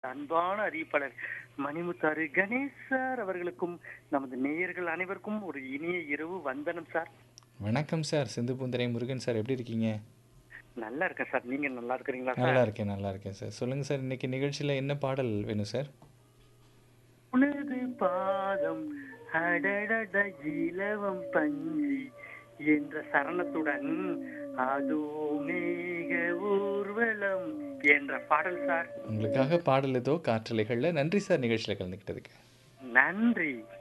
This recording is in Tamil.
அன்பான அறிவிப்பாளர் மணிமுத்தாறு கணேஷ் சார் அவர்களுக்கும் நமது நேயர்கள் அனைவருக்கும் ஒரு இனிய இரவு வந்தனம் சார் வணக்கம் சார் சிந்து பூந்தரை முருகன் சார் எப்படி இருக்கீங்க நல்லா இருக்கேன் சார் நீங்க நல்லா இருக்கிறீங்களா நல்லா சார் இருக்கேன் நல்லா இருக்கேன் சார் சொல்லுங்கள் சார் இன்னைக்கு நிகழ்ச்சியில் என்ன பாடல் வேணும் சார் உனது பாதம் அடடட இலவம் பஞ்சி என்ற சரணத்துடன் அதோ மேக ஊர்வலம் என்ற பாடல் சார் உங்களுக்காக பாடல் ஏதோ காற்றலைகளில் நன்றி சார் நிகழ்ச்சியில் கலந்துக்கிட்டதுக்கு நன்றி